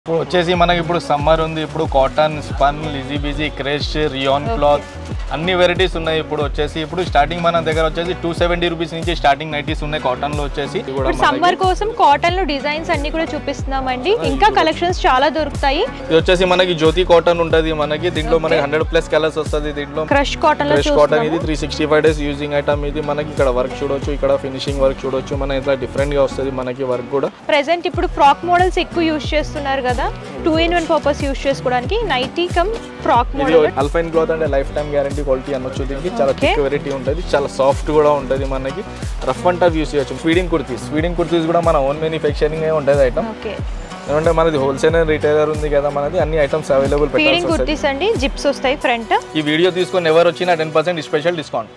ఇప్పుడు వచ్చేసి మనకి ఇప్పుడు సమ్మర్ ఉంది ఇప్పుడు cotton spun lizzy bizzy crush rayon cloth అన్ని వెరైటీస్ ఉన్నాయి ఇప్పుడు వచ్చేసి ఇప్పుడు స్టార్టింగ్ మన దగ్గర వచ్చేసి టూ సెవెంటీ రూపీస్ నుంచి స్టార్టింగ్ నైటీస్ ఉన్నాయి కాటన్ లో వచ్చేసి ఇది కూడా ఇప్పుడు సమ్మర్ కోసం కాటన్ లో డిజైన్స్ అన్ని కూడా చూపిస్తున్నామండి ఇంకా కలెక్షన్స్ చాలా దొరుకుతాయి ఇది వచ్చేసి మనకి జ్యోతి కాటన్ ఉంటుంది మనకి దీంట్లో మనకి హండ్రెడ్ ప్లస్ కలర్స్ వస్తుంది దీంట్లో క్రష్ కాటన్ లో ఫ్రెష్ కాటన్ ఇది చూస్తున్నాము three sixty five days using item ఇది మనకి ఇక్కడ వర్క్ చూడొచ్చు ఇక్కడ ఫినిషింగ్ వర్క్ చూడొచ్చు మన ఇట్లా డిఫరెంట్ గా వస్తుంది మనకి వర్క్ కూడా ప్రెసెంట్ ఇప్పుడు ఫ్రాక్ మోడల్స్ ఎక్కువ యూస్ చేస్తున్నారు కదా two in one purpose use చేసుకోవడానికి నైటీ కమ్ ఫ్రాక్ ఇది మోడల్ అల్ఫైన్ క్లాత్ అంటే లైఫ్ టైం గ్యారంటీ క్వాలిటీ అనొచ్చు దీనికి చాలా Okay. థిక్ వెరైటీ ఉంటుంది చాలా సాఫ్ట్ కూడా ఉంటుంది మనకి రఫ్ అండ్ టఫ్ యూస్ చేయొచ్చు ఫీడింగ్ కుర్తీస్ ఫీడింగ్ కుర్తీస్ కూడా మన ఓన్ మ్యానుఫ్యాక్చరింగ్ ఉంటుంది ఐటమ్ ఓకే ఎందుకంటే మనది హోల్సేల్ అండ్ రిటైలర్ ఉంది కదా మనది అన్ని ఐటమ్స్ అవైలబుల్ పెట్టాల్సి ఫీడింగ్ వస్తుంది కుర్తీస్ అండి జిప్స్ వస్తాయి ఫ్రంట్ ఈ వీడియో తీసుకొని ఎవరు వచ్చినా ten percent special discount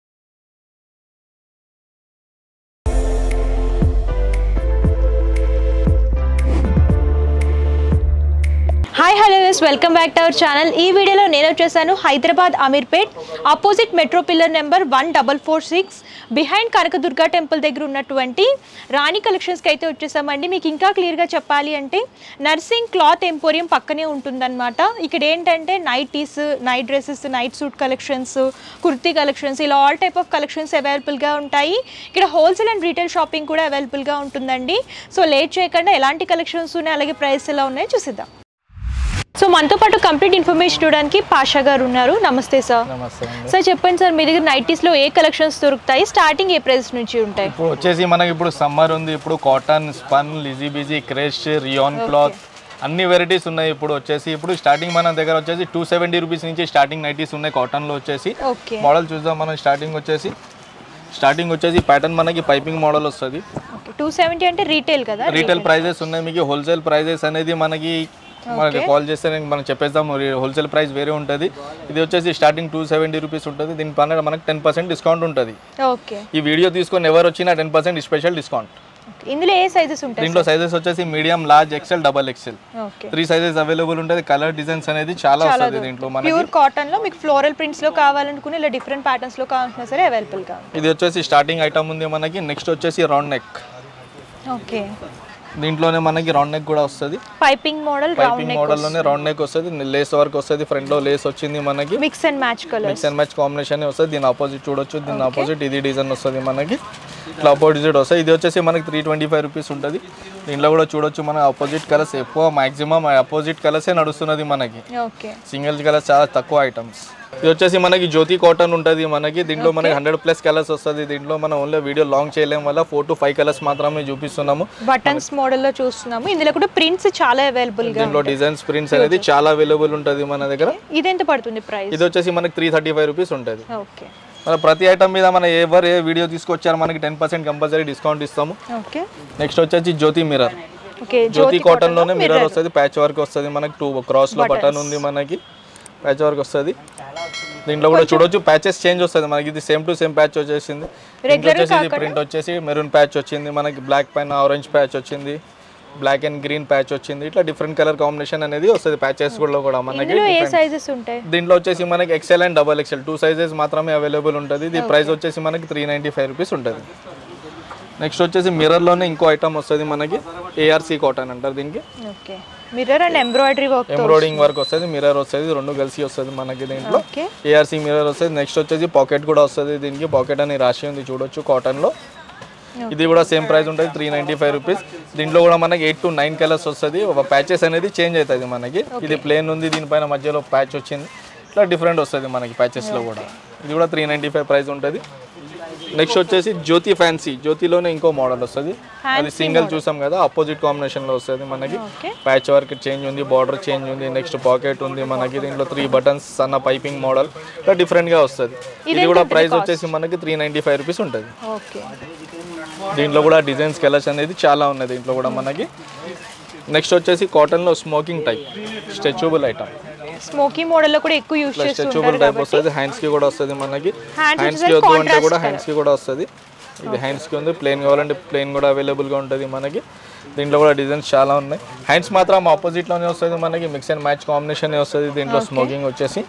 hi hello welcome back to our channel ఈ వీడియోలో నేను వచ్చేసాను Hyderabad Ameerpet opposite metro pillar number one double four six behind Kanakadurga temple దగ్గర ఉన్నటువంటి రాణి కలెక్షన్స్కి అయితే వచ్చేసామండి మీకు ఇంకా క్లియర్గా చెప్పాలి అంటే నర్సింగ్ క్లాత్ ఎంపోరియం పక్కనే ఉంటుందన్నమాట ఇక్కడ ఏంటంటే nighties night dresses night suit collections kurti collections ఇలా ఆల్ టైప్ ఆఫ్ కలెక్షన్స్ అవైలబుల్గా ఉంటాయి ఇక్కడ హోల్సేల్ అండ్ రీటైల్ షాపింగ్ కూడా అవైలబుల్గా ఉంటుందండి సో లేట్ చేయకుండా ఎలాంటి కలెక్షన్స్ ఉన్నాయి అలాగే ప్రైస్ ఎలా ఉన్నాయో చూసిద్దాం సో మనతో పాటు కంప్లీట్ ఇన్ఫర్మేషన్ ఇవ్వడానికి పాషా గారు ఉన్నారు నమస్తే సార్ నమస్తే అండి సార్ చెప్పండి సార్ మీ దగ్గర నైటీస్ లో ఏ కలెక్షన్స్ దొరుకుతాయి స్టార్టింగ్ ఏ ప్రైస్ నుంచి ఉంటాయి ఇప్పుడు వచ్చేసి మనకి ఇప్పుడు సమ్మర్ ఉంది ఇప్పుడు cotton spun lizzy bizzy crush rayon cloth అన్ని వెరైటీస్ ఉన్నాయి ఇప్పుడు వచ్చేసి ఇప్పుడు స్టార్టింగ్ మన దగ్గర వచ్చేసి టూ సెవెంటీ రూపీస్ నుంచి స్టార్టింగ్ నైటీస్ ఉన్నాయి కాటన్ లో వచ్చేసి ఓకే మోడల్ చూద్దాం మనం స్టార్టింగ్ వచ్చేసి స్టార్టింగ్ వచ్చేసి ప్యాటర్న్ మనకి పైపింగ్ మోడల్ వస్తుంది ఓకే టూ సెవెంటీ అంటే రీటైల్ కదా రీటైల్ ప్రైజెస్ ఉన్నాయి మీకు హోల్సేల్ ప్రైజెస్ అనేది మనకి మనకి కాల్ చేస్తే నేను మనం చెప్పేస్తాం హోల్సేల్ ప్రైస్ వేరే ఉంటుంది ఇది వచ్చేసి స్టార్టింగ్ టూ సెవెంటీ రూపీస్ ఉంటుంది దీని పైన మనకి టెన్ పర్సెంట్ డిస్కౌంట్ ఉంటుంది ఓకే ఈ వీడియో తీసుకొని ఎవరు వచ్చినా టెన్ పర్సెంట్ స్పెషల్ డిస్కౌంట్ ఇందులో ఏ సైజెస్ ఉంటాయి దీంట్లో సైజెస్ వచ్చేసి medium large XL double XL okay three sizes available ఉంటుంది కలర్ డిజైన్స్ అనేది చాలా వస్తుంది దీంట్లో మనకి ప్యూర్ కాటన్ లో మీకు ఫ్లోరల్ ప్రింట్స్ లో కావాలనుకుని ఇలా డిఫరెంట్ ప్యాటర్న్స్ లో కావాలన్నా సరే అవైలబుల్ గా ఇది వచ్చేసి స్టార్టింగ్ ఐటమ్ ఉంది మనకి నెక్స్ట్ వచ్చేసి రౌండ్ నెక్ ఓకే దీంట్లోనే మనకి రౌండ్ నెక్ కూడా వస్తుంది పైపింగ్ మోడల్ రౌండ్ పైపింగ్ మోడల్లోనే రౌండ్ నెక్ వస్తుంది లేస్ వర్క్ వస్తుంది ఫ్రంట్ లో లేస్ వచ్చింది మనకి mix and match colour mix and match combination వస్తుంది దీని ఆపోజిట్ చూడొచ్చు దీని ఆపోజిట్ ఇది డిజైన్ వస్తుంది మనకి ఇట్లా ఆపోజిట్ వస్తుంది ఇది వచ్చేసి మనకి త్రీ ట్వంటీ ఫైవ్ రూపీస్ ఉంటుంది దీంట్లో కూడా చూడొచ్చు మన ఆపోజిట్ కలర్స్ ఎక్కువ మాక్సిమం ఆపోజిట్ కలర్సే నడుస్తున్నది మనకి ఓకే సింగిల్ కలర్స్ చాలా తక్కువ ఐటమ్స్ ఇది వచ్చేసి మనకి జ్యోతి కాటన్ ఉంటుంది మనకి దీంట్లో మనకి హండ్రెడ్ ప్లస్ కలర్స్ వస్తుంది దీంట్లో మనం ఓన్లీ వీడియో లాంగ్ చేయలేం వల్ల ఫోర్ టు ఫైవ్ కలర్స్ మాత్రమే చూపిస్తున్నాము బటన్స్ మోడల్ లో చూస్తున్నాము ఇందులో కూడా ప్రింట్స్ చాలా అవైలబుల్ గా దీంట్లో డిజైన్స్ ప్రింట్స్ అనేది చాలా అవైలబుల్ ఉంటుంది మన దగ్గర ఇది ఎంత పడుతుంది ప్రైస్ ఇది వచ్చేసి మనకి త్రీ థర్టీ ఫైవ్ రూపీస్ ఉంటుంది ఓకే మన ప్రతి ఐటమ్ మీద మన ఎవరు ఏ వీడియో తీసుకొచ్చారు మనకి టెన్ పర్సెంట్ కంపల్సరీ డిస్కౌంట్ ఇస్తాము ఓకే నెక్స్ట్ వచ్చేసి Jyothi mirror okay Jyothi cotton లోనే మిర్రర్ వస్తుంది ప్యాచ్ వర్క్ వస్తుంది మనకి టూ క్రాస్ లో బటన్ ఉంది మనకి ప్యాచ్ వర్క్ వస్తుంది దీంట్లో కూడా చూడొచ్చు ప్యాచెస్ చేంజ్ వస్తుంది మనకి ఇది సేమ్ టు సేమ్ ప్యాచ్ వచ్చేసింది దీంట్లో వచ్చేసి ఇది ప్రింట్ వచ్చేసి మెరూన్ ప్యాచ్ వచ్చింది మనకి బ్లాక్ పైన ఆరెంజ్ ప్యాచ్ వచ్చింది బ్లాక్ అండ్ గ్రీన్ ప్యాచ్ వచ్చింది ఇట్లా డిఫరెంట్ కలర్ కాంబినేషన్ అనేది వస్తుంది ప్యాచెస్ కూడా కూడా మనకి ఇందులో ఏ సైజెస్ ఉంటాయి దీంట్లో వచ్చేసి మనకి XL and double XL two sizes మాత్రమే అవైలబుల్ ఉంటుంది ఇది ప్రైస్ వచ్చేసి మనకి త్రీ నైంటీ ఫైవ్ రూపీస్ ఉంటుంది నెక్స్ట్ వచ్చేసి మిర్రర్లోనే ఇంకో ఐటమ్ వస్తుంది మనకి ఏఆర్సీ కాటన్ అంటారు దీనికి okay mirror and embroidery work embroiding work వస్తుంది మిర్రర్ వస్తుంది రెండు కలిసి వస్తుంది మనకి దీంట్లో ఓకే ఏఆర్సీ మిర్రర్ వస్తుంది నెక్స్ట్ వచ్చేసి పాకెట్ కూడా వస్తుంది దీనికి పాకెట్ అని రాసి ఉంది చూడొచ్చు కాటన్లో ఇది కూడా సేమ్ ప్రైస్ ఉంటుంది త్రీ నైంటీ ఫైవ్ రూపీస్ దీంట్లో కూడా మనకి ఎయిట్ టు నైన్ కలర్స్ వస్తుంది ఒక ప్యాచెస్ అనేది చేంజ్ అవుతుంది మనకి ఇది ప్లేన్ ఉంది దీనిపైన మధ్యలో ప్యాచ్ వచ్చింది ఇట్లా డిఫరెంట్ వస్తుంది మనకి ప్యాచెస్లో కూడా ఇది కూడా త్రీ నైంటీ ఫైవ్ ప్రైస్ ఉంటుంది నెక్స్ట్ వచ్చేసి జ్యోతి ఫ్యాన్సీ జ్యోతిలోనే ఇంకో మోడల్ వస్తుంది అది సింగిల్ చూసాం కదా ఆపోజిట్ కాంబినేషన్లో వస్తుంది మనకి ఓకే ప్యాచ్ వర్క్ చేంజ్ ఉంది బార్డర్ చేంజ్ ఉంది నెక్స్ట్ పాకెట్ ఉంది మనకి దీంట్లో త్రీ బటన్స్ సన్న పైపింగ్ మోడల్ ఇట్లా డిఫరెంట్గా వస్తుంది ఇది కూడా ప్రైస్ వచ్చేసి మనకి త్రీ నైంటీ ఫైవ్ రూపీస్ ఉంటుంది ఓకే దీంట్లో కూడా డిజైన్స్ కలర్స్ అనేది చాలా ఉన్నాయి దీంట్లో కూడా మనకి నెక్స్ట్ వచ్చేసి కాటన్లో smocking type stretchable item smoky model లో కూడా ఎక్కువ యూస్ స్ట్రెచబుల్ చేస్తుంటారు టైప్ వస్తుంది హ్యాండ్స్కి కూడా వస్తుంది మనకి Hands హ్యాండ్స్కి వద్దు అంటే కూడా హ్యాండ్స్కి కూడా వస్తుంది ఇది హ్యాండ్స్కి ఉంది ప్లేన్ కావాలంటే ప్లేన్ కూడా అవైలబుల్గా ఉంటుంది మనకి దీంట్లో కూడా డిజైన్స్ చాలా ఉన్నాయి హ్యాండ్స్ మాత్రం ఆపోజిట్లోనే వస్తుంది మనకి మిక్స్ అండ్ మ్యాచ్ కాంబినేషన్ వస్తుంది దీంట్లో స్మోకింగ్ వచ్చేసి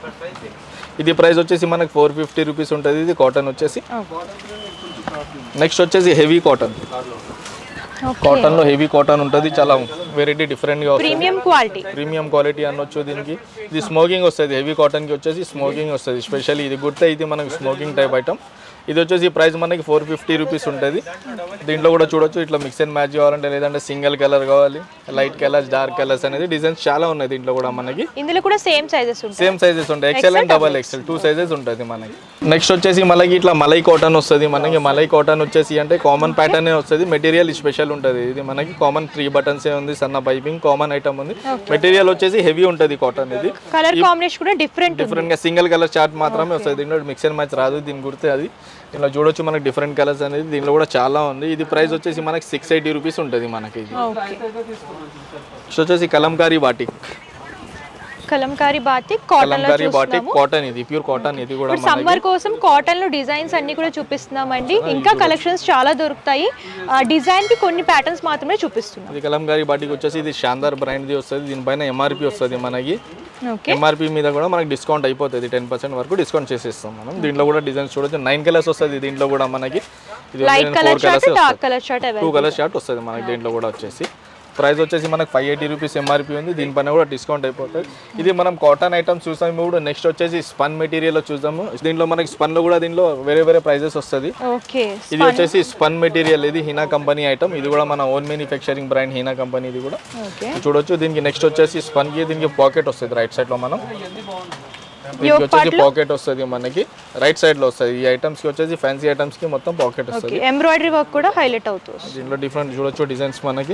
ఇది ప్రైస్ వచ్చేసి మనకి ఫోర్ ఫిఫ్టీ రూపీస్ ఉంటుంది ఇది కాటన్ వచ్చేసి నెక్స్ట్ వచ్చేసి హెవీ కాటన్ ఓకే కాటన్ లో హెవీ కాటన్ ఉంటుంది చాలా వెరైటీ డిఫరెంట్ గా వస్తుంది ప్రీమియం క్వాలిటీ ప్రీమియం క్వాలిటీ అనొచ్చు దీనికి ఇది స్మోకింగ్ వస్తుంది హెవీ కాటన్ కి వచ్చేసి స్మోకింగ్ వస్తుంది స్పెషల్లీ ఇది గుర్తే ఇది మనకి స్మోకింగ్ టైప్ ఐటమ్ ఇది వచ్చేసి ప్రైస్ మనకి ఫోర్ ఫిఫ్టీ రూపీస్ ఉంటుంది దీంట్లో కూడా చూడొచ్చు ఇట్లా మిక్స్ అండ్ మ్యాచ్ కావాలంటే లేదంటే సింగిల్ కలర్ కావాలి లైట్ కలర్స్ డార్క్ కలర్స్ అనేది డిజైన్స్ చాలా ఉన్నాయి దీంట్లో కూడా మనకి ఇందులో కూడా సేమ్ సైజెస్ ఉంటాయి సేమ్ సైజెస్ ఉంటాయి XL and double XL two sizes ఉంటుంది మనకి నెక్స్ట్ వచ్చేసి మనకి ఇట్లా మలై కాటన్ వస్తుంది మనకి మలై కాటన్ వచ్చేసి అంటే కామన్ ప్యాటర్న్ వస్తుంది మెటీరియల్ స్పెషల్ ఉంటుంది ఇది మనకి కామన్ త్రీ బటన్స్ ఉంది సన్న పైపింగ్ కామన్ ఐటమ్ ఉంది మెటీరియల్ వచ్చేసి హెవీ ఉంటుంది కాటన్ ఇది కలర్ కాంబినేషన్ కూడా డిఫరెంట్ డిఫరెంట్ గా సింగిల్ కలర్ చార్ట్ మాత్రమే వస్తుంది దీంట్లో మిక్స్ అండ్ మ్యాచ్ రాదు దీని గుర్తే అది దీనిలో చూడొచ్చు మనకి డిఫరెంట్ కలర్స్ అనేది దీనిలో కూడా చాలా ఉంది ఇది ప్రైస్ వచ్చేసి మనకి సిక్స్ ఎయిటీ రూపీస్ ఉంటుంది మనకి ఇది ఓకే నెక్స్ట్ వచ్చేసి kalamkari batik kalamkari batik cotton లో కలంకారీ బాటిక్ చూస్తున్నాము కాటన్ ఇది ప్యూర్ కాటన్ ఇది కూడా ఇప్పుడు సమ్మర్ కోసం కాటన్ లో డిజైన్స్ అన్ని కూడా చూపిస్తున్నామండి ఇంకా కలెక్షన్స్ చాలా దొరుకుతాయి డిజైన్ కి కొన్ని ప్యాటర్న్స్ మాత్రమే చూపిస్తున్నాం ఇది కలంకారీ బాటిక్ వచ్చేసి ఇది శాందార్ బ్రాండ్ది వస్తుంది దీనిపైన ఎంఆర్పి వస్తుంది మనకి ఓకే ఎంఆర్పి మీద కూడా మనకి డిస్కౌంట్ అయిపోతుంది టెన్ పర్సెంట్ వరకు డిస్కౌంట్ చేసేస్తాం మనం దీంట్లో కూడా డిజైన్స్ చూడొచ్చు నైన్ కలర్స్ వస్తుంది దీంట్లో కూడా మనకి ఇది light colour four colours shirt dark colour shirt two available colour shirt వస్తుంది మనకి దీంట్లో కూడా వచ్చేసి ప్రైస్ వచ్చేసి మనకి ఫైవ్ ఎయిటీ రూపీస్ ఎంఆర్పి ఉంది దీనిపైన కూడా డిస్కౌంట్ అయిపోతుంది ఇది మనం కాటన్ ఐటమ్స్ చూసాం ఇప్పుడు నెక్స్ట్ వచ్చేసి స్పన్ మెటీరియల్ చూసాము దీంట్లో మనకి స్పన్ లో కూడా దీనిలో వేరే వేరే ప్రైజెస్ వస్తుంది ఓకే ఇది వచ్చేసి స్పన్ మెటీరియల్ ఇది హీనా కంపెనీ ఐటమ్ ఇది కూడా మన own manufacturing brand Heena company ఇది కూడా ఓకే చూడొచ్చు దీనికి నెక్స్ట్ వచ్చేసి స్పన్ కి దీనికి పాకెట్ వస్తుంది రైట్ సైడ్ లో మనం దీనికి వచ్చేసి పాకెట్ వస్తుంది మనకి రైట్ సైడ్ లో వస్తుంది ఈ ఐటమ్స్ కి వచ్చేసి ఫ్యాన్సీ ఐటమ్స్ కి మొత్తం పాకెట్ వస్తుంది ఓకే ఎంబ్రాయిడరీ వర్క్ కూడా హైలైట్ అవుతుంది దీంట్లో డిఫరెంట్ చూడొచ్చు డిజైన్స్ మనకి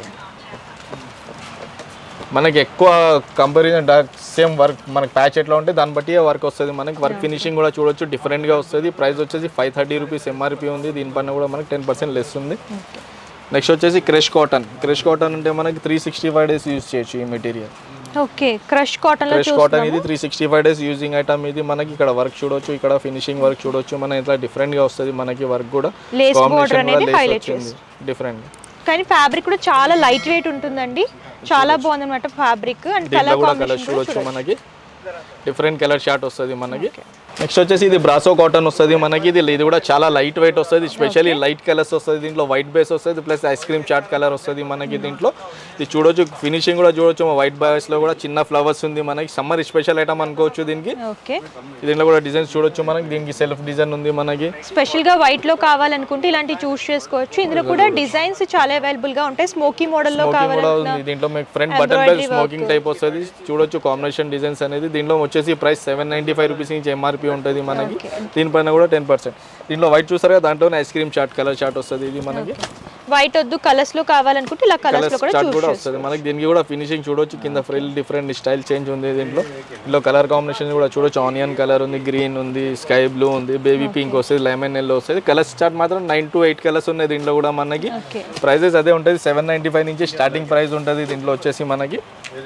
మనకి ఎక్కువ కంపారిజన్ సేమ్ వర్క్ మనకి ప్యాచ్ ఎట్లా ఉంటే దాన్ని బట్టి వర్క్ వస్తుంది మనకి వర్క్ ఫినిషింగ్ కూడా చూడొచ్చు డిఫరెంట్గా వస్తుంది ప్రైస్ వచ్చేసి ఫైవ్ థర్టీ రూపీస్ ఎంఆర్పి ఉంది దీనిపైన కూడా మనకి టెన్ పర్సెంట్ లెస్ ఉంది నెక్స్ట్ వచ్చేసి క్రష్ కాటన్ క్రష్ కాటన్ అంటే మనకి three sixty five days use చేయొచ్చు ఈ మెటీరియల్ ఓకే క్రష్ కాటన్ లో క్రష్ కాటన్ ఇది three sixty five days using item ఇది మనకి ఇక్కడ వర్క్ చూడొచ్చు ఇక్కడ ఫినిషింగ్ వర్క్ చూడొచ్చు మన ఇట్లా డిఫరెంట్ గా వస్తుంది మనకి వర్క్ కూడా Lace border కాంబినేషన్ అనేది కూడా highlight లేస్ వచ్చింది డిఫరెంట్ కానీ ఫ్యాబ్రిక్ కూడా చాలా లైట్ వెయిట్ ఉంటుందండి చాలా బాగుంది అనమాట ఫ్యాబ్రిక్ అండ్ దీంట్లో కలర్ కూడా కాంబినేషన్ కలర్స్ చూడొచ్చు మనకి డిఫరెంట్ కలర్ షార్ట్ వస్తుంది మనకి నెక్స్ట్ వచ్చేసి ఇది బ్రాసో కాటన్ వస్తుంది మనకి ఇది ఇది కూడా చాలా లైట్ వెయిట్ వస్తుంది స్పెషల్లీ లైట్ కలర్స్ వస్తుంది దీంట్లో వైట్ బేస్ వస్తుంది plus ice cream chart colour వస్తుంది మనకి దీంట్లో ఇది చూడొచ్చు ఫినిషింగ్ కూడా చూడొచ్చు వైట్ బేస్ లో కూడా చిన్న ఫ్లవర్స్ ఉంది మనకి సమ్మర్ స్పెషల్ ఐటమ్ అనుకోవచ్చు దీనికి ఓకే దీంట్లో కూడా డిజైన్స్ చూడొచ్చు మనకి దీనికి సెల్ఫ్ డిజైన్ ఉంది మనకి స్పెషల్ గా వైట్ లో కావాలనుకుంటే ఇలాంటివి చూస్ చేసుకోవచ్చు ఇందులో కూడా డిజైన్స్ చాలా అవైలబుల్ గా ఉంటాయి స్మోకీ మోడల్ లో స్మోకింగ్ కూడా కావాలనుకున్నా ఉంది దీంట్లో మీకు ఫ్రంట్ బటన్ పై స్మోకింగ్ టైప్ వస్తుంది చూడొచ్చు కాంబినేషన్ డిజైన్స్ అనేది దీంట్లో వచ్చేసి price seven ninety five rupees నుంచి ఎంఆర్పి ఉంటుంది మనకి దీనిపైన కూడా టెన్ పర్సెంట్ దీంట్లో వైట్ చూసారు కదా దాంట్లోనే ice cream chart colour chart వస్తుంది ఇది మనకి వైట్ వద్దు కలర్స్ లో కావాలనుకుంటే ఇలా కలర్స్ లో కలర్స్ కూడా చాట్ చూస్ కూడా వస్తుంది మనకి దీనికి కూడా ఫినిషింగ్ చూడొచ్చు కింద ఫ్రిల్ డిఫరెంట్ స్టైల్ చేంజ్ ఉంది దీంట్లో దీంట్లో కలర్ కాంబినేషన్ కూడా చూడొచ్చు ఆనియన్ కలర్ ఉంది గ్రీన్ ఉంది స్కై బ్లూ ఉంది బేబీ పింక్ వస్తుంది లెమన్ ఎల్లో వస్తుంది కలర్స్ చాట్ మాత్రం నైన్ టు ఎయిట్ కలర్స్ ఉన్నాయి దీంట్లో కూడా మనకి ఓకే ప్రైజెస్ అదే ఉంటుంది సెవెన్ నైంటీ ఫైవ్ నుంచి స్టార్టింగ్ ప్రైస్ ఉంటుంది దీంట్లో వచ్చేసి మనకి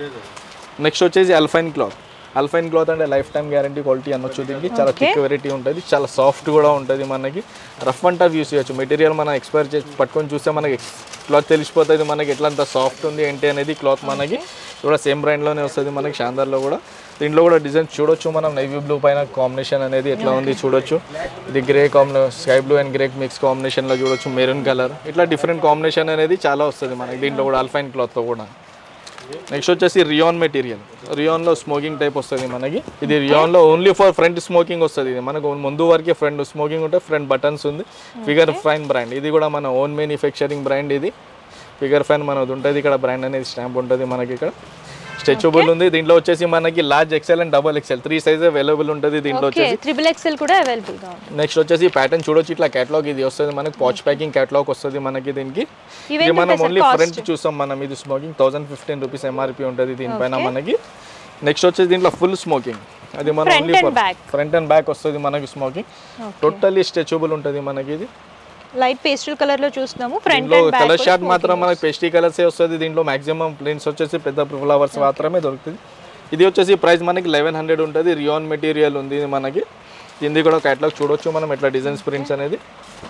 నెక్స్ట్ వచ్చేసి అల్ఫైన్ క్లాత్ అల్ఫైన్ క్లాత్ అంటే లైఫ్ టైం గ్యారంటీ క్వాలిటీ అనొచ్చు దీనికి చాలా థిక్ వెరైటీ ఉంటుంది చాలా సాఫ్ట్ కూడా ఉంటుంది మనకి రఫ్ అండ్ టఫ్ యూస్ చేయొచ్చు మెటీరియల్ మనం ఎక్స్పైర్ చేసి పట్టుకొని చూస్తే మనకి క్లాత్ తెలిసిపోతుంది మనకి ఎట్లా అంత సాఫ్ట్ ఉంది ఏంటి అనేది క్లాత్ మనకి ఇది కూడా సేమ్ బ్రాండ్లోనే వస్తుంది మనకి షాందార్లో కూడా దీంట్లో కూడా డిజైన్ చూడొచ్చు మనం నైవీ బ్లూ పైన కాంబినేషన్ అనేది ఎట్లా ఉంది చూడొచ్చు ఇది గ్రే కాంబినే sky blue and grey mix కాంబినేషన్లో చూడొచ్చు మెరూన్ కలర్ ఇట్లా డిఫరెంట్ కాంబినేషన్ అనేది చాలా వస్తుంది మనకి దీంట్లో కూడా అల్ఫైన్ క్లాత్లో కూడా నెక్స్ట్ వచ్చేసి రియాన్ మెటీరియల్ రియాన్లో స్మోకింగ్ టైప్ వస్తుంది మనకి ఇది రియాన్లో ఓన్లీ ఫర్ ఫ్రంట్ స్మోకింగ్ వస్తుంది ఇది మనకు ముందు వరకే ఫ్రంట్ స్మోకింగ్ ఉంటే ఫ్రంట్ బటన్స్ ఉంది ఫిగర్ ఫైన్ బ్రాండ్ ఇది కూడా మన ఓన్ మ్యానుఫ్యాక్చరింగ్ బ్రాండ్ ఇది ఫిగర్ ఫైన్ మనది ఉంటుంది ఇక్కడ బ్రాండ్ అనేది స్టాంప్ ఉంటుంది మనకి ఇక్కడ స్ట్రెచబుల్ ఉంది దీంట్లో వచ్చేసి మనకి large XL and double XL three size available ఉంటుంది దీంట్లో ఓకే త్రిబుల్ ఎక్స్ఎల్ కూడా అవైలబుల్ గా ఉంది నెక్స్ట్ వచ్చేసి ప్యాటర్న్ చూడొచ్చు ఇట్లా కేటలాగ్ ఇది వస్తుంది మనకి పాచ్ ప్యాకింగ్ కేటలాగ్ వస్తుంది మనకి దీనికి ఇవే ఇది మనం ఓన్లీ ఫ్రంట్ చూస్తాం మనం ఇది smocking thousand fifteen rupees MRP ఉంటుంది దీనిపైన మనకి నెక్స్ట్ వచ్చేసి దీంట్లో ఫుల్ స్మోకింగ్ అది మన Front only and back. Front and back వస్తుంది మనకి స్మోకింగ్ టోటల్లీ స్ట్రెచబుల్ ఉంటుంది మనకి ఇది లైట్ పేస్టల్ కలర్ లో చూస్తున్నాము ఫ్రంట్ దీంట్లో అండ్ కలర్ బ్యాక్ షార్ట్ మాత్రం మనకి పెస్టీ కలర్సే వస్తుంది దీంట్లో మాక్సిమం ప్రింట్స్ వచ్చేసి పెద్ద ఫ్లవర్స్ మాత్రమే దొరుకుతుంది ఇది వచ్చేసి ప్రైస్ మనకి లెవెన్ హండ్రెడ్ ఉంటుంది రియాన్ మెటీరియల్ ఉంది ఇది మనకి దీన్ని కూడా కేటలాగ్ చూడొచ్చు మనం ఎట్లా డిజైన్స్ ప్రింట్స్ అనేది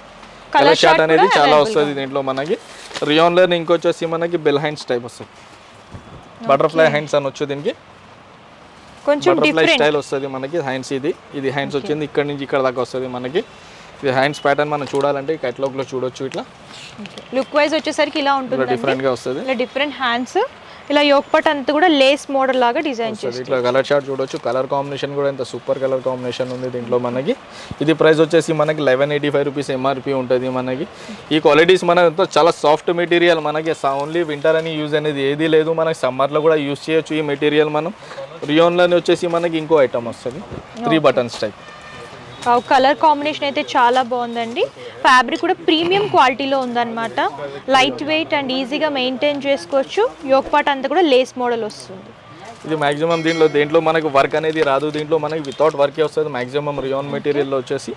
కలర్ షార్ట్ అనేది చాలా వస్తుంది దీంట్లో మనకి రియాన్లో ఇంకొచ్చేసి మనకి బెల్ హ్యాండ్స్ టైప్ వస్తుంది బటర్ఫ్లై హ్యాండ్స్ అని వచ్చు దీనికి కొంచెం బటర్ఫ్లై డిఫరెంట్ స్టైల్ వస్తుంది మనకి హ్యాండ్స్ ఇది ఇది హ్యాండ్స్ వచ్చింది ఇక్కడ నుంచి ఇక్కడ దాకా వస్తుంది మనకి ఇది హ్యాండ్స్ ప్యాటర్న్ మనం చూడాలంటే ఈ catalog లో చూడొచ్చు ఇట్లా లుక్ వైజ్ వచ్చేసరికి ఇలా ఉంటుంది డిఫరెంట్ గా వస్తుంది ఇలా డిఫరెంట్ హ్యాండ్స్ ఇలా యోగపట్ అంతా కూడా లేస్ మోడల్ లాగా డిజైన్ చేస్తారు ఇట్లా కలర్ చార్ట్ చూడొచ్చు కలర్ కాంబినేషన్ కూడా ఎంత సూపర్ కలర్ కాంబినేషన్ ఉంది దీంట్లో మనకి ఇది ప్రైస్ వచ్చేసి మనకి eleven eighty five rupees MRP ఉంటుంది మనకి ఈ క్వాలిటీస్ మనతో చాలా సాఫ్ట్ మెటీరియల్ మనకి ఓన్లీ వింటర్ అని యూజ్ అనేది ఏది లేదు మనకి సమ్మర్లో కూడా యూజ్ చేయొచ్చు ఈ మెటీరియల్ మనం రియోన్లోనే వచ్చేసి మనకి ఇంకో ఐటమ్ వస్తుంది three buttons type colour combination అయితే చాలా బాగుందండి ఫ్యాబ్రిక్ కూడా ప్రీమియం క్వాలిటీలో ఉందన్నమాట లైట్ వెయిట్ అండ్ ఈజీగా మెయింటైన్ చేసుకోవచ్చు యోగపాట్ అంతా కూడా లేస్ మోడల్ వస్తుంది ఇది మాక్సిమం దీంట్లో దేంట్లో మనకి వర్క్ అనేది రాదు దీంట్లో మనకి వితౌట్ వర్కే వస్తుంది మాక్సిమం రియోన్ మెటీరియల్లో వచ్చేసి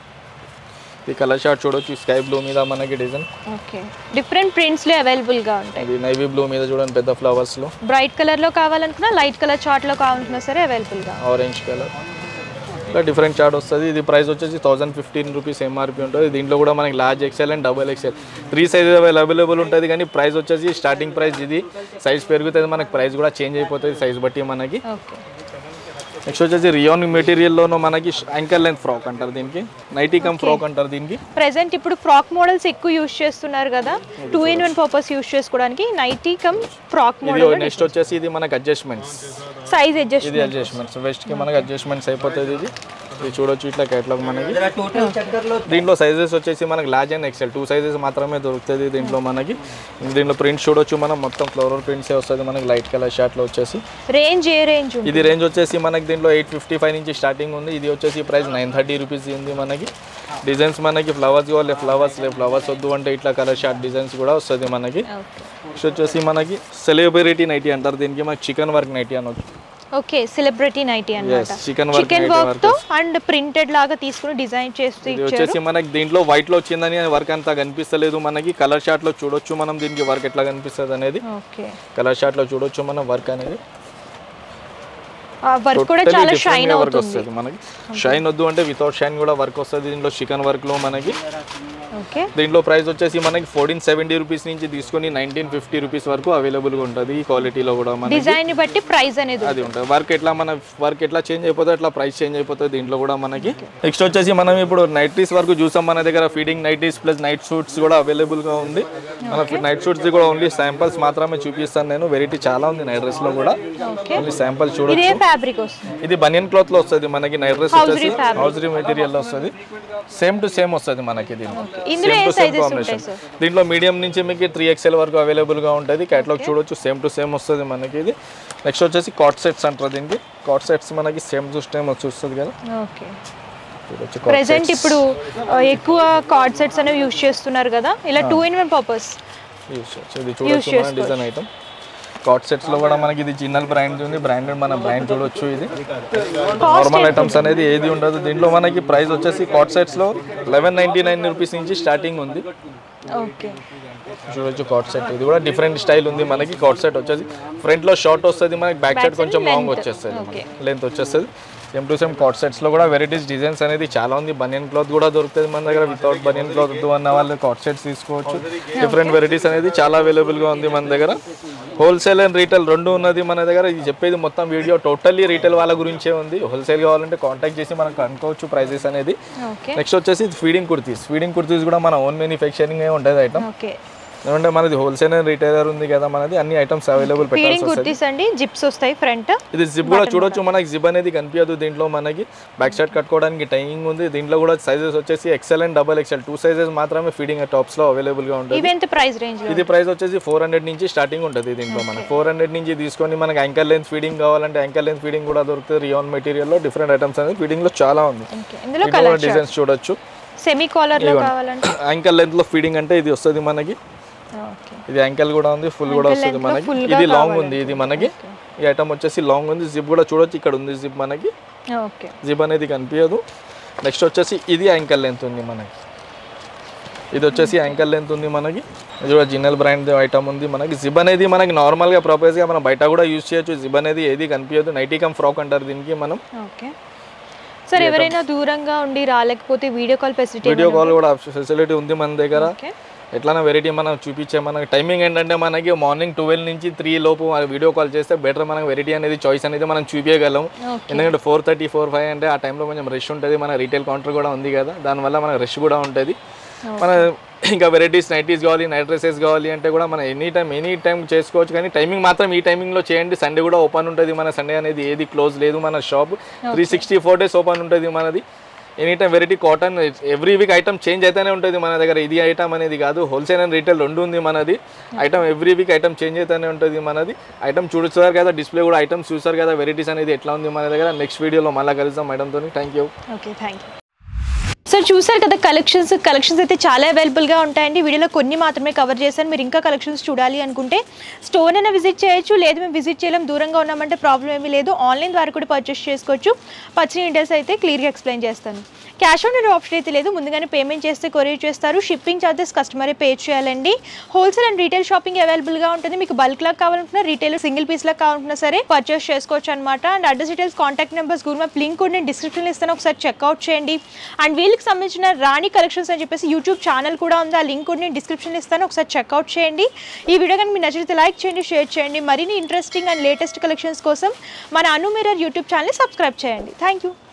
ఈ కలర్ షార్ట్ చూడొచ్చు స్కై బ్లూ మీద మనకి డిజైన్ ఓకే డిఫరెంట్ ప్రింట్స్లో అవైలబుల్గా ఉంటాయి ఇది నైవీ బ్లూ మీద చూడండి పెద్ద ఫ్లవర్స్లో బ్రైట్ కలర్లో కావాలనుకున్నా లైట్ కలర్ చార్ట్లో కావాలనుకున్నా సరే అవైలబుల్గా ఆరెంజ్ కలర్ ఇలా డిఫరెంట్ చార్ట్ వస్తుంది ఇది ప్రైస్ వచ్చేసి థౌసండ్ ఫిఫ్టీన్ రూపీస్ ఎంఆర్పి ఉంటుంది దీంట్లో కూడా మనకి large XL and double XL three size available ఉంటుంది కానీ ప్రైస్ వచ్చేసి స్టార్టింగ్ ప్రైస్ ఇది సైజ్ పెరుగుతుంది మనకి ప్రైస్ కూడా చేంజ్ అయిపోతుంది సైజ్ బట్టి మనకి ఓకే నెక్స్ట్ వచ్చేసి రియోన్ మెటీరియల్లోనూ మనకి యాంకల్ లెంత్ ఫ్రాక్ అంటారు దీనికి నైటీ కమ్ ఫ్రాక్ అంటారు దీనికి ప్రెసెంట్ ఇప్పుడు ఫ్రాక్ మోడల్స్ ఎక్కువ యూజ్ చేస్తున్నారు కదా two in one purpose use చేసుకోవడానికి నైటీ కమ్ ఫ్రాక్ ఇది మోడల్ నెక్స్ట్ వచ్చేసి ఇది మనకి అడ్జస్ట్మెంట్స్ సైజ్ అడ్జస్ట్ ఇది అడ్జస్ట్మెంట్స్ వెస్ట్కి మనకి అడ్జస్ట్మెంట్స్ అయిపోతుంది ఇది ఇది చూడొచ్చు ఇట్లా కేటలాగ్ మనకి దీంట్లో సైజెస్ వచ్చేసి మనకి large and XL two sizes మాత్రమే దొరుకుతుంది దీంట్లో మనకి దీంట్లో ప్రింట్స్ చూడొచ్చు మనం మొత్తం ఫ్లోరల్ ప్రింట్సే వస్తుంది మనకి లైట్ కలర్ షర్ట్లో వచ్చేసి రేంజ్ ఏ రేంజ్ ఉంది ఇది రేంజ్ వచ్చేసి మనకి దీంట్లో ఎయిట్ ఫిఫ్టీ ఫైవ్ నుంచి స్టార్టింగ్ ఉంది ఇది వచ్చేసి ప్రైస్ నైన్ థర్టీ రూపీస్ ఉంది మనకి డిజైన్స్ మనకి ఫ్లవర్స్ కావాలి ఫ్లవర్స్ లే ఫ్లవర్స్ వద్దు అంటే ఇట్లా కలర్ షార్ట్ డిజైన్స్ కూడా వస్తుంది మనకి ఓకే నెక్స్ట్ వచ్చేసి మనకి సెలబ్రిటీ నైటీ అంటారు దీనికి మనకి చికెన్ వర్క్ నైటీ అనొచ్చు ఓకే సెలబ్రిటీ నైటీ అన్నమాట chicken work chicken nightie work work తో అండ్ ప్రింటెడ్ లాగా తీసుకుని డిజైన్ చేసి ఇది ఇచ్చారు వచ్చేసి మనకి దీంట్లో వైట్ లో వచ్చిందని వర్క్ అంతా కనిపిస్తలేదు మనకి కలర్ షార్ట్ లో చూడొచ్చు మనం దీనికి వర్క్ ఎట్లా కనిపిస్తుంది అనేది ఓకే కలర్ షార్ట్ లో చూడొచ్చు మనం వర్క్ అనేది ఆ వర్క్ కూడా Totally చాలా different షైన్ గా వర్క్ అవుతుంది వస్తుంది మనకి షైన్ వద్దు అంటే వితౌట్ షైన్ కూడా వర్క్ వస్తుంది దీంట్లో చికెన్ వర్క్ లో మనకి ఓకే దీంట్లో ప్రైస్ వచ్చేసి మనకి ఫోర్టీన్ సెవెంటీ రూపీస్ నుంచి తీసుకొని నైన్టీన్ ఫిఫ్టీ రూపీస్ వరకు అవైలబుల్ గా ఉంటుంది ఈ క్వాలిటీలో కూడా మనకి డిజైన్ ని బట్టి ప్రైస్ అనేది అది ఉంటుంది వర్క్ ఎట్లా మన వర్క్ ఎట్లా చేంజ్ అయిపోతుంది అట్లా ప్రైస్ చేంజ్ అయిపోతుంది దీంట్లో కూడా మనకి నెక్స్ట్ వచ్చేసి మనం ఇప్పుడు నైటీస్ వరకు చూసాం మన దగ్గర feeding nighties plus night suits కూడా అవైలబుల్ గా ఉంది మన నైట్ సూట్స్ కూడా ఓన్లీ శాంపిల్స్ మాత్రమే చూపిస్తాను నేను వెరైటీ చాలా ఉంది నైట్ డ్రెస్ లో కూడా ఓకే ఓన్లీ శాంపిల్ ఇదే చూడొచ్చు ఫ్యాబ్రిక్ వస్తుంది ఇది బనియన్ క్లాత్ లో వస్తుంది మనకి నైట్ డ్రెస్ Hosiery వచ్చేసి fabric. హౌజరీ మెటీరియల్ లో వస్తుంది సేమ్ టు సేమ్ వస్తుంది మనకి దీంట్లో ఇందులో ఏ same to same sizes combination ఉంటాయి సార్? దీంట్లో మీడియం నుంచి మీకు త్రీ ఎక్స్ఎల్ వరకు అవైలబుల్ గా ఉంటుంది కేటలాగ్ చూడొచ్చు సేమ్ టు సేమ్ వస్తుంది మనకి ఇది నెక్స్ట్ వచ్చేసి కాట్ సెట్స్ అంటారు దీనికి కాట్ సెట్స్ మనకి సేమ్ టు సేమ్ వచ్చి వస్తుంది కదా ఓకే చూడొచ్చు ప్రెసెంట్ ఇప్పుడు ఆ, ఎక్కువ కార్డ్ సెట్స్ అనేవి యూజ్ చేస్తున్నారు కదా ఇలా two in one purpose use ఇది చూడొచ్చు మన డిజైన్ ఐటమ్ కాట్ సెట్స్ లో కూడా మనకి ఇది చిన్నల్ బ్రాండ్ ఉంది బ్రాండెడ్ మన బ్రాండ్ చూడొచ్చు ఇది నార్మల్ ఐటమ్స్ అనేది ఏది ఉండదు దీంట్లో మనకి ప్రైస్ వచ్చేసి కాట్ సెట్స్ లో లెవెన్ నైన్టీ నైన్ రూపీస్ నుంచి స్టార్టింగ్ ఉంది ఓకే చూడొచ్చు కాట్ సెట్ ఇది కూడా డిఫరెంట్ స్టైల్ ఉంది మనకి కాట్ సెట్ వచ్చేసి ఫ్రంట్ లో షార్ట్ వస్తుంది మనకి బ్యాక్ సైడ్ కొంచెం లాంగ్ వచ్చేస్తుంది లెంత్ వచ్చేస్తుంది same to same cot sets లో కూడా వెరైటీస్ డిజైన్స్ అనేది చాలా ఉంది బనియన్ క్లాత్ కూడా దొరుకుతుంది మన దగ్గర వితౌట్ బనియన్ క్లాత్ వద్దు అన్న వాళ్ళు కాట్ సెట్స్ తీసుకోవచ్చు డిఫరెంట్ వెరైటీస్ అనేది చాలా అవైలబుల్ గా ఉంది మన దగ్గర హోల్సేల్ అండ్ రీటైల్ రెండు ఉన్నది మన దగ్గర ఇది చెప్పేది మొత్తం వీడియో టోటల్లీ రీటైల్ వాళ్ళ గురించే ఉంది హోల్సేల్ కావాలంటే కాంటాక్ట్ చేసి మనం కనుక్కోవచ్చు ప్రైజెస్ అనేది ఓకే నెక్స్ట్ వచ్చేసి ఫీడింగ్ కుర్తీస్ ఫీడింగ్ కుర్తీస్ కూడా మన ఓన్ మ్యానుఫ్యాక్చరింగ్ ఉంటుంది ఐటమ్ ఓకే ఎందుకంటే మనది హోల్సేల్ అండ్ రిటైలర్ ఉంది కదా మనది అన్ని ఐటమ్స్ అవైలబుల్ పెట్టాల్సి ఫీడింగ్ వస్తుంది కుర్తీస్ అండి జిప్స్ వస్తాయి ఫ్రంట్ ఇది జిప్ కూడా చూడొచ్చు మనకి జిప్ అనేది కనిపించదు దీంట్లో మనకి బ్యాక్ సైడ్ కట్టుకోవడానికి టైమింగ్ ఉంది దీంట్లో కూడా సైజెస్ వచ్చేసి XL and double XL two sizes మాత్రమే ఫీడింగ్ టాప్స్ లో అవైలబుల్ గా ఉంటుంది ఇవి ఎంత ప్రైస్ రేంజ్ లో ఇది ప్రైస్ వచ్చేసి ఫోర్ హండ్రెడ్ నుంచి స్టార్టింగ్ ఉంటుంది దీంట్లో మనకి ఫోర్ హండ్రెడ్ నుంచి తీసుకొని మనకి యాంకల్ లెంత్ ఫీడింగ్ కావాలంటే యాంకల్ లెంత్ ఫీడింగ్ కూడా దొరుకుతుంది రియాన్ మెటీరియల్ లో డిఫరెంట్ ఐటమ్స్ అనేది ఫీడింగ్ లో చాలా ఉంది ఓకే ఇందులో దీంట్లో కలర్ డిజైన్స్ చూడొచ్చు సెమీ కాలర్ లో కావాలంటే యాంకల్ లెంత్ లో ఫీడింగ్ అంటే ఇది వస్తుంది మనకి ఓకే ఇది యాంకల్ కూడా ఉంది ఫుల్ కూడా వస్తుంది length లో మనకి full గా ఇది లాంగ్ ఉంది ఇది మనకి ఈ ఐటమ్ వచ్చేసి లాంగ్ ఉంది జిప్ కూడా చూడొచ్చు ఇక్కడ ఉంది జిప్ మనకి ఓకే జిప్ అనేది కనిపించదు నెక్స్ట్ వచ్చేసి ఇది యాంకల్ లెంత్ ఉంది మనకి ఇది వచ్చేసి యాంకల్ లెంత్ ఉంది మనకి ఇది కూడా జిన్నల్ బ్రాండ్ ఐటమ్ ఉంది మనకి జిబ్ అనేది మనకి నార్మల్గా గా మనం బయట కూడా యూజ్ చేయొచ్చు జిబ్ అనేది ఏది కనిపించదు నైటీ కమ్ ఫ్రాక్ అంటారు దీనికి మనం ఓకే సార్ ఎవరైనా దూరంగా ఉండి రాలేకపోతే video call facility video call కూడా ఫెసిలిటీ ఉంది మన దగ్గర ఓకే ఎట్లైనా వెరైటీ మనం చూపించే మనకి టైమింగ్ ఏంటంటే మనకి మార్నింగ్ ట్వెల్వ్ నుంచి త్రీ లోపు వీడియో కాల్ చేస్తే బెటర్ మనకి వెరైటీ అనేది చాయిస్ అనేది మనం చూపించగలం ఎందుకంటే ఫోర్ థర్టీ ఫోర్ ఫైవ్ అంటే ఆ టైంలో కొంచెం రష్ ఉంటుంది మన రీటైల్ కౌంటర్ కూడా ఉంది కదా దానివల్ల మనకు రష్ కూడా ఉంటుంది మన ఇంకా వెరైటీస్ నైటీస్ కావాలి నైట్ డ్రెస్సెస్ కావాలి అంటే కూడా మనం ఎనీ టైం ఎనీ టైం చేసుకోవచ్చు కానీ టైమింగ్ మాత్రం ఈ టైమింగ్లో చేయండి సండే కూడా ఓపెన్ ఉంటుంది మన సండే అనేది ఏది క్లోజ్ లేదు మన shop three sixty four days open ఉంటుంది మనది any time variety cotton every week item change అయితేనే ఉంటుంది మన దగ్గర ఇది ఐటమ్ అనేది కాదు హోల్సేల్ అండ్ రీటైల్ రెండు ఉంది మనది item every week item change అయితేనే ఉంటుంది మనది ఐటమ్ చూస్తారు కదా డిస్ప్లే కూడా ఐటమ్స్ చూస్తారు కదా వెరైటీస్ అనేది ఎట్లా ఉంది మన దగ్గర నెక్స్ట్ వీడియోలో మళ్ళీ కలుద్దాం మేడంతో thank you okay thank you so చూసారు కదా కలెక్షన్స్ కలెక్షన్స్ అయితే చాలా అవైలబుల్గా ఉంటాయండి వీడియోలో కొన్ని మాత్రమే కవర్ చేశాను మీరు ఇంకా కలెక్షన్స్ చూడాలి అనుకుంటే స్టోర్ అయినా విజిట్ చేయొచ్చు లేదు మేము విజిట్ చేయలేం దూరంగా ఉన్నామంటే ప్రాబ్లం ఏమీ లేదు ఆన్లైన్ ద్వారా కూడా పర్చేస్ చేసుకోవచ్చు పచ్చిన డీటెయిల్స్ అయితే క్లియర్గా ఎక్స్ప్లెయిన్ చేస్తాను క్యాష్ ఆన్ డెలివరీ ఆప్షన్ అయితే లేదు ముందుగానే పేమెంట్ చేస్తే కొరియర్ చేస్తారు షిప్పింగ్ ఛార్జెస్ కస్టమరే పే చేయాలండి హోల్సేల్ అండ్ రీటైల్ షాపింగ్ అవైలబుల్గా ఉంటుంది మీకు బల్క్ లాగా కావాలనుకున్నా రీటైల్ సింగిల్ పీస్ లాగా కావాలనుకున్నా సరే పర్చేస్ చేసుకోవచ్చు అనమాట and address details contact numbers Google map link కూడా నేను డిస్క్రిప్షన్లో ఇస్తాను ఒకసారి చెక్అవుట్ చేయండి అండ్ వీళ్ళకి సంబంధించిన రాణి కలెక్షన్స్ అని చెప్పేసి యూట్యూబ్ ఛానల్ కూడా ఉంది ఆ లింక్ కూడా నేను డిస్క్రిప్షన్లో ఇస్తాను ఒకసారి చెక్అవుట్ చేయండి ఈ వీడియో కానీ మీకు నచ్చితే లైక్ చేయండి షేర్ చేయండి మరిన్ని ఇంట్రెస్టింగ్ అండ్ లేటెస్ట్ కలెక్షన్స్ కోసం మన అను మిరర్ యూట్యూబ్ ఛానల్ని సబ్స్క్రైబ్ చేయండి థ్యాంక్ యూ